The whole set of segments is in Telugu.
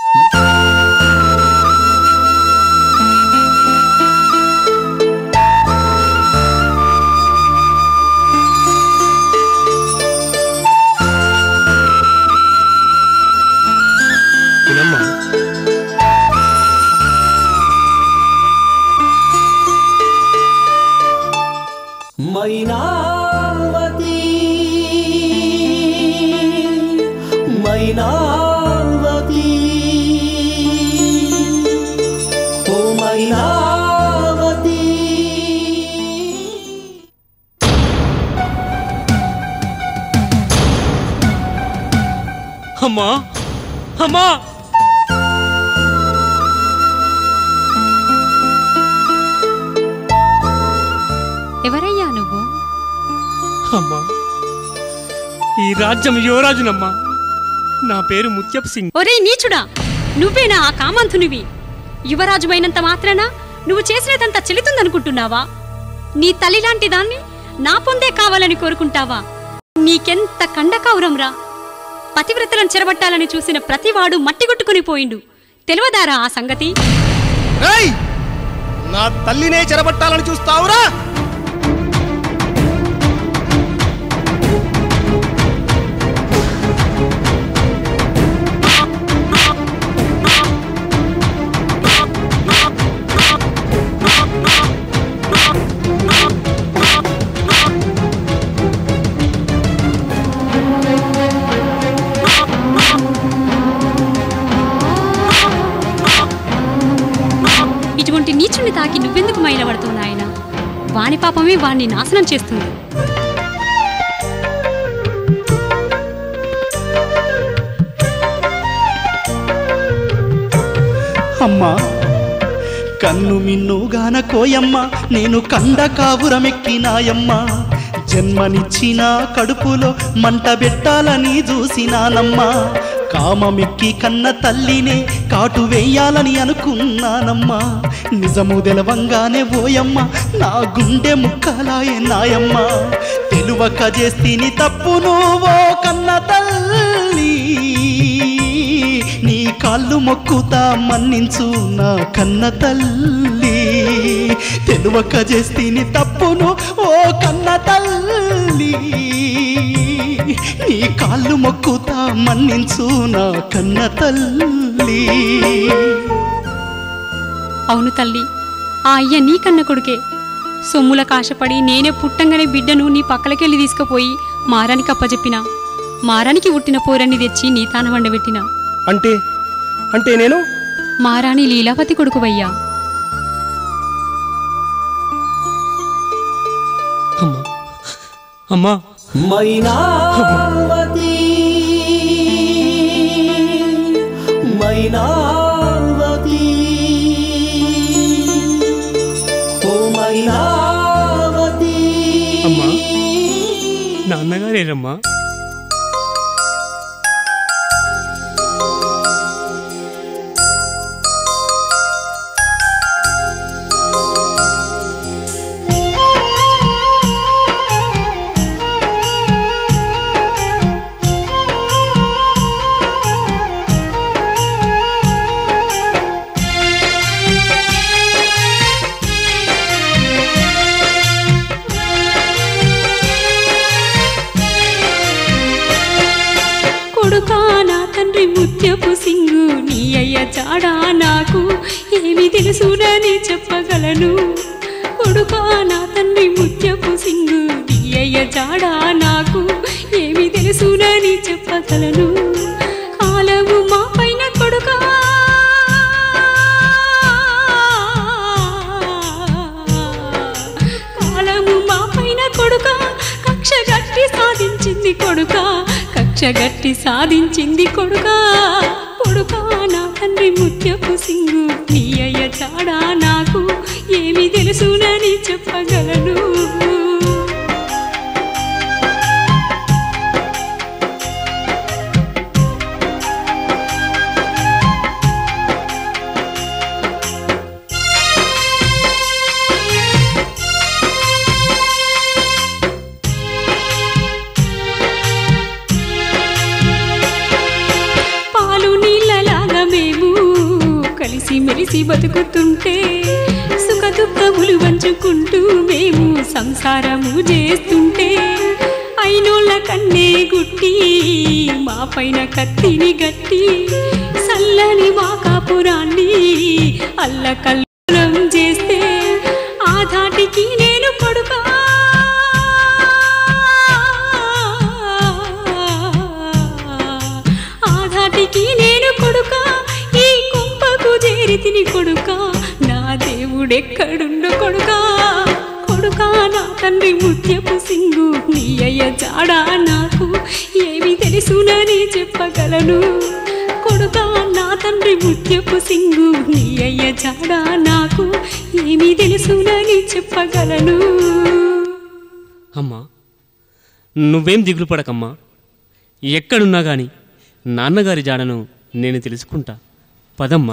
తినమ్మా మైనావతి మైనావతి ఓ మైనావతి అమ్మా అమ్మా ఎవరయ్యా నువ్వు అమ్మా ఈ రాజ్యం యువరాజునమ్మా నా పేరు ముత్యప్ సింగ్ ఒరే నీచుడా నువ్వేనా ఆ కామంతునివి యువరాజువైనంత మాత్రాన నువ్వు చేసినదంతా చెల్లుతుందనుకుంటున్నావా నీ తల్లి లాంటి దాన్ని నా పొందే కావాలని కోరుకుంటావా నీకెంత కండకౌరంరా పతివ్రతలను చెరబట్టాలని చూసిన ప్రతివాడు మట్టిగొట్టుకుని పోయిండు తెలియదారా ఆ సంగతి ఏయ్! నా తల్లినే చెరబట్టాలని చూస్తావురా ఇటువంటి నీచుని తాకి నువ్వెందుకు మైలబడుతావు నాయన వాని పాపమే వాణ్ణి నాశనం చేస్తుంది అమ్మా కన్ను మిన్నుగాన కోయమ్మ నేను కండ కావురమెక్కినాయమ్మ జన్మనిచ్చిన కడుపులో మంట పెట్టాలని చూసినానమ్మా కామమెక్కి కన్న తల్లినే కాటు వేయాలని అనుకున్నానమ్మా నిజము తెలవంగానే ఓయమ్మ నా గుండె ముక్కలాయే నాయమ్మ తెలువక చేస్తిని తప్పును ఓ కన్న తల్లి నీ కాళ్ళు మొక్కుతా మన్నించు నా కన్న తల్లి తెలువక చేస్తీని తప్పును ఓ కన్న తల్లి నీ కాళ్ళు మొక్కుతా మన్నించు నా కన్న తల్లి అవును తల్లి ఆ అయ్య నీ కన్న కొడుకే సొమ్ముల కాశపడి నేనే పుట్టంగానే బిడ్డను నీ పక్కలకెళ్ళి తీసుకుపోయి మారానికి అప్పచెప్పిన మారానికి ఉట్టిన పోరన్ని తెచ్చి నీ తాన వండబెట్టిన అంటే అంటే నేను మారాణి లీలావతి కొడుకువయ్యా అమ్మా అమ్మా మైనావతి మైనావతి ఓ మైనావతి అమ్మా నాన్నగారేరమ్మా కొడుకా నా తండ్రి ముత్యపు సింగు నీ అయ్య చాడా నాకు ఏమి తెలుసునని చెప్పగలను కొడుకా నా తండ్రి ముత్యపు సింగు నీ అయ్య చాడా నాకు ఏమి తెలుసునని చెప్పగలను కాలము మా పైన కొడుకా కాలము మా పైన కొడుక కక్ష గట్టి సాధించింది కొడుక కక్ష గట్టి సాధించింది కొడుక కొడుక నా తండ్రి ముత్యపు సింగు నీ అయ్య చాడా నాకు ఏమి తెలుసునని చెప్పగలను పాలు నీళ్ళలాగా మేము కలిసి మెలిసి బతుకుతుంటే సుఖ దుఃఖములు పంచుకుంటూ మేము సంసారము చేస్తుంటే అయినోళ్ళ కన్నే గుట్టి మా పైన కత్తిని గట్టి సల్లని మా కాపురాన్ని అల్లకల్లం చేస్తే ఆ ధాటికి నేను కొడుకా ఆ ధాటికి నేను కొడుక ఈ కుంపకు చేరి తిని కొడుక నా దేవుడెక్కడుండో కొడుక కొడుక నా తండ్రి ముత్యపు సింగు నీ అయ్య జాడా నాకు ఏమి తెలుసునని చెప్పగలను కొడుక నా తండ్రి ముత్యపు సింగు నీ అయ్య జాడా నాకు ఏమి తెలుసునని చెప్పగలను అమ్మా నువ్వేం దిగులు పడకమ్మా ఎక్కడున్నా గాని నాన్నగారి జాడను నేను తెలుసుకుంటా పదమ్మా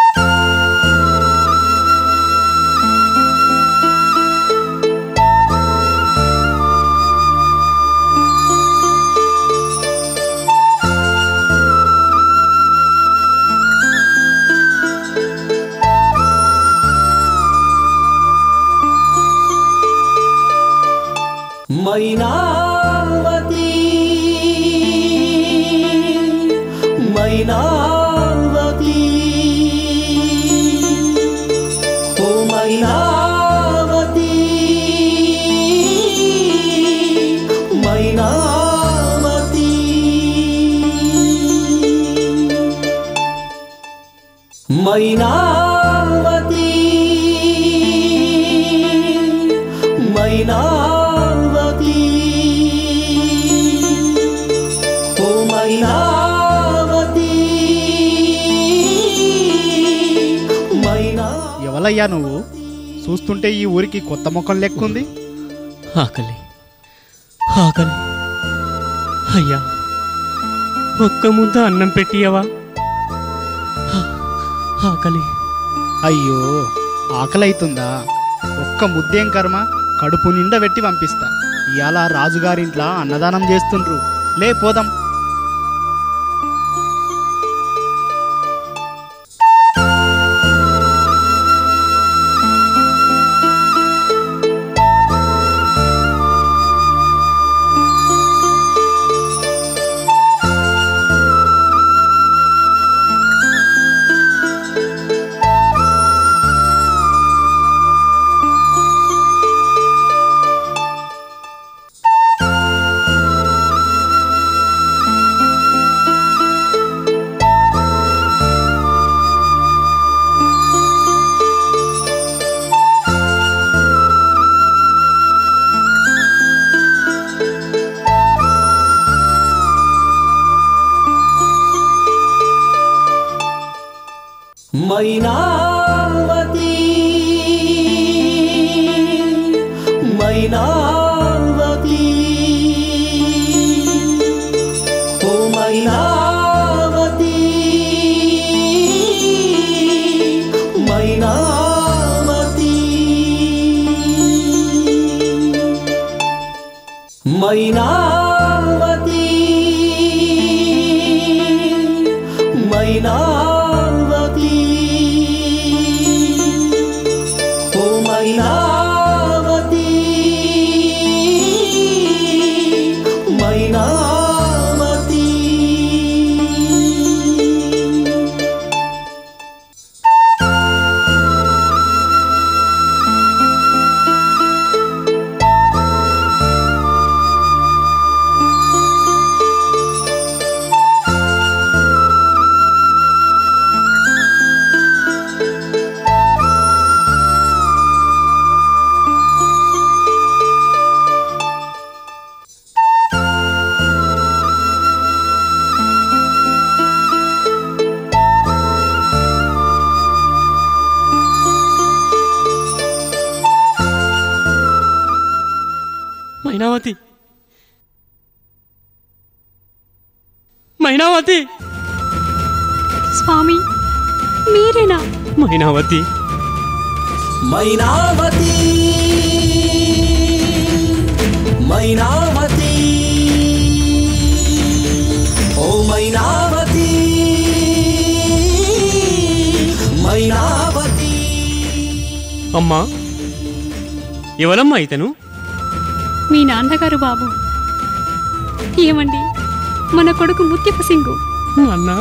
మైనావతి మైనావతి ఓ మైనావతి మైనావతి మైనావతి మైనావతి ఓ మైనావతి మైనా ఎవలయ్యా నువ్వు చూస్తుంటే ఈ ఊరికి కొత్త ముఖం లెక్కుంది ఆకలి ఆకలి అయ్యా ఒక్క ముద్ద అన్నం పెట్టియవా ఆ- ఆకలి అయ్యో ఆకలైతుందా ఒక్క ముద్దేం కర్మ కడుపు నిండా పెట్టి పంపిస్తా ఇవాళ రాజుగారింట్లా అన్నదానం చేస్తుండ్రు లే పోదాం మైనావతి మైనావతి ఓ మైనావతి మైనావతి మైనావతి మైనావతి ఓ మైనావతి మైనావతి మైనావతి మైనావతి స్వామి మీరేనా మైనావతి మైనావతి మైనావతి ఓ మైనావతి అమ్మా ఎవరమ్మా ఇతను మీ నాన్నగారు బాబు ఏమండి మన కొడుకు ముత్యపు సింగు అన్నా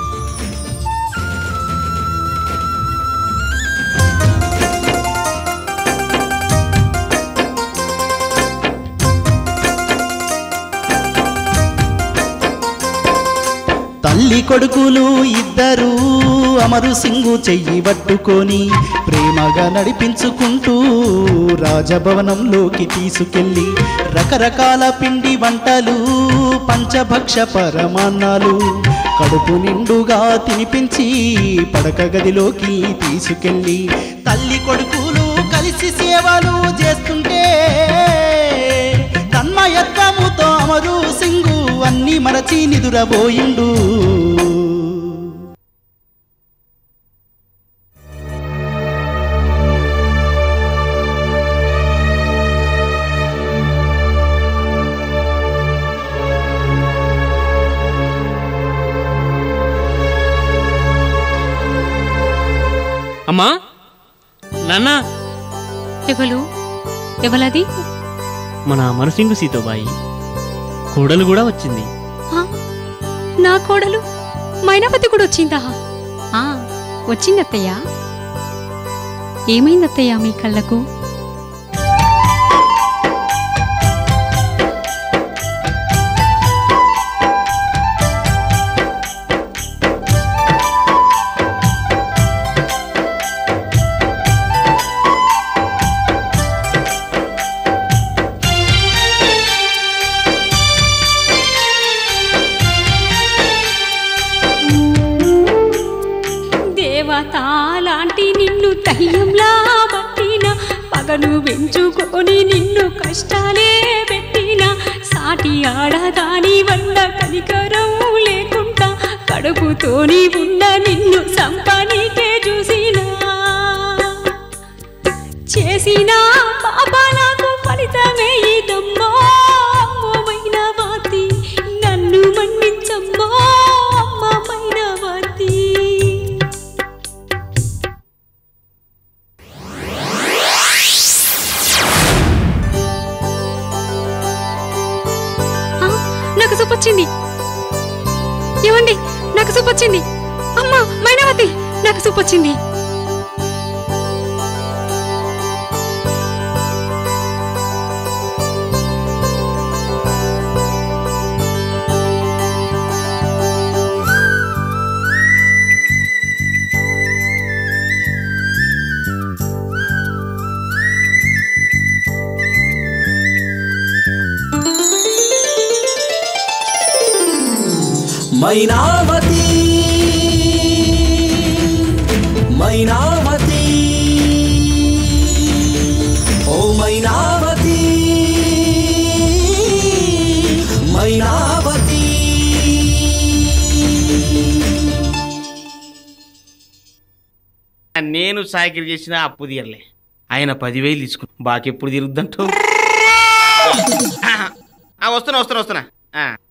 తల్లి కొడుకులు ఇద్దరు అమరు సింగు చెయ్యి పట్టుకొని ప్రేమగా నడిపించుకుంటూ రాజభవనంలోకి తీసుకెళ్ళి రకరకాల పిండి వంటలు పంచభక్ష పరమాన్నాలు కడుపు నిండుగా తినిపించి పడక గదిలోకి తీసుకెళ్ళి తల్లి కొడుకులు కలిసి సేవలు చేస్తుంటే తన్మయత్వముతో అమరు సింగు అన్ని మరచి నిదురబోయిండు అమ్మా నాన్న ఎవలు ఎవలది మన అమరసింగు సీతోబాయి కోడలు కూడా వచ్చింది ఆ, నా కోడలు మైనాపతి కూడా వచ్చిందా ఆ, వచ్చిందత్తయ్య ఏమైందత్తయ్య మీ కళ్ళకు దేవత లాంటి నిన్ను దయ్యంలా పట్టిన పగను పెంచుకొని నిన్ను కష్టాలే పెట్టిన సాటి ఆడదాని వల్ల కనికరం లేకుండా కడుపుతోని ఉన్న నిన్ను సంపనీకే చూసినా చేసిన పాపాలకు ఫలితమే ఇదమ్మా అమ్మమైన వాతి నన్ను మన్నించమ్మా అమ్మమైన వాతి ఆ, నాకు సూపొచ్చింది ఏమండి నాకు సూపొచ్చింది అమ్మా మైనావతి నాకు సూపొచ్చింది మైనావతి మైనావతి ఓ మైనావతి మైనావతి నేను సాకిరి చేసిన అప్పు తీరలే ఆయన పదివేలు తీసుకు బాకెప్పుడు తిరుగుద్దంటూ వస్తున్నా వస్తున్నా వస్తున్నా ఆ.